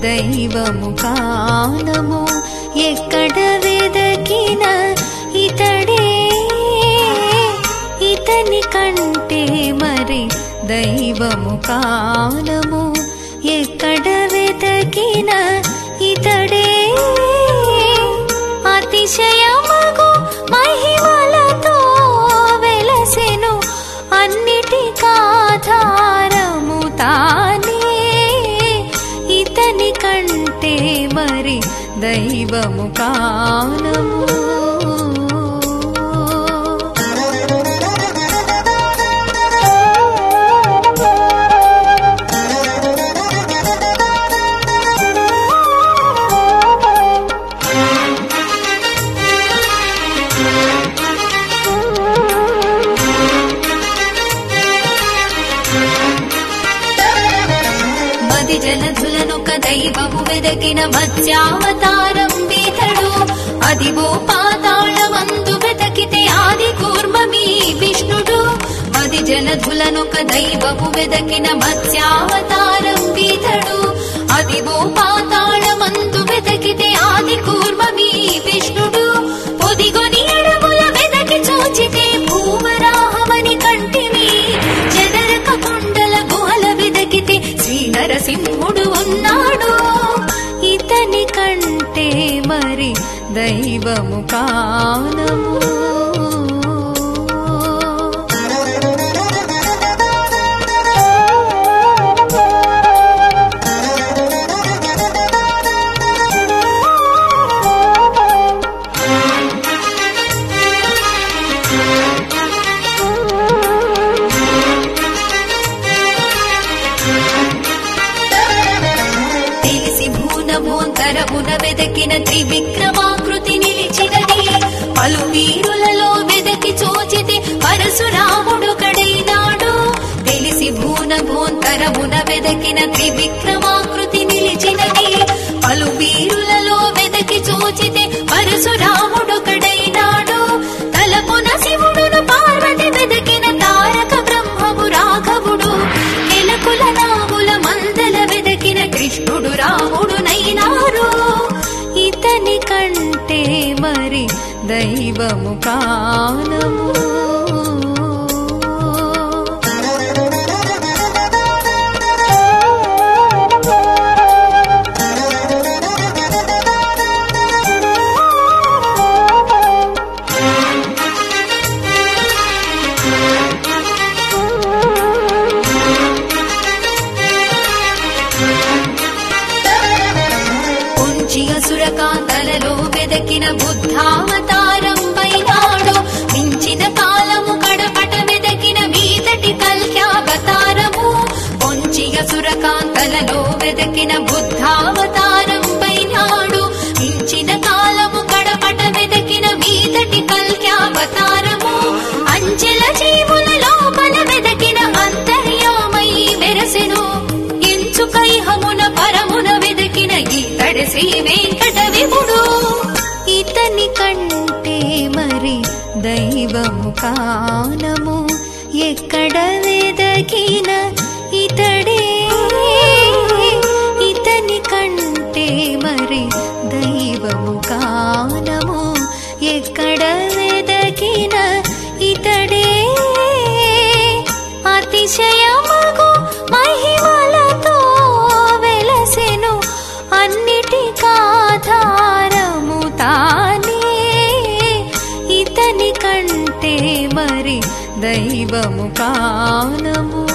దైవము కానము ఎక్కడ వెదకిన ఇతడే ఇతని కంటే మరి దైవము కానము ఎక్కడ వెదకిన ఇతడే అతిశయమగు మహిమలతో వెలసెను అన్నిటికాధారము తానే ఇతని కంటే మరి దైవము కానము మది జలధులనొక దైవము వెదకిన మత్స్యావతారం బీతడు అదివో పాతాళమందు వెతకితే ఆది కూర్మమీ విష్ణుడు మది జలధులనొక దైవము వెదకిన మత్స్యావతారం బీతడు అదివో పాతాళమందు వెతకితే ఆది కూర్మమీ విష్ణుడు పొదిగొని అడవుల వెదకి చూచితే భూవరాహమని కంటిమి చెదరక కొండల గుహల వెదకితే శ్రీ నరసింహుడు ఉన్నాడు ఇతని కంటే మరి దైవము కానము తెలిసి భూనభోంతరమున వెదకిన త్రివిక్రమాకృతి నిలిచినది పలు వీరులలో వెదకి చూచితే పరశురాముడు కడైనాడు తెలిసి భూనభోంతరమున వెదకిన త్రివిక్రమాకృతి నిలిచినది పలు వీరులలో వెదకి చూచితే పరశురాముడు కడైనాడు తలపున శివుడును పార్వతి వెదకిన తారక బ్రహ్మము రాఘవుడు కెలకుల నాగుల మందల వెదకిన కృష్ణుడు రాముడు నైనారు ఇతని కంటే మరి దైవము కానము కుంచి అసురకాంతలలో వెదకిన బుద్ధావతారం పైనాడు మించిన కాలము కడపట వెదకిన మీదటి కల్క్యావతారము కొంచి అసురకాంతలలో వెదకిన బుద్ధావతారం పైనాడు మించిన కాలము కడపట వెదకిన మీదటి కల్క్యావతారము అంచెల జీవుల లోపల వెదకిన అంతర్యామై మెరసెను ఎంచుకైహమున పరమున వెదకిన ఈతడి శ్రీ వెంకట విపుడు ఇతని కంటే మరి దైవము కానము ఎక్కడ వెదకిన ఇతడే ఇతని కంటే మరి దైవము కానము ఎక్కడ వెదకిన ఇతడే అతిశయమగు మహిమలతో వెలసెను అన్నిటికాధారము తానే ఇతని కంటే మరి దైవము కానము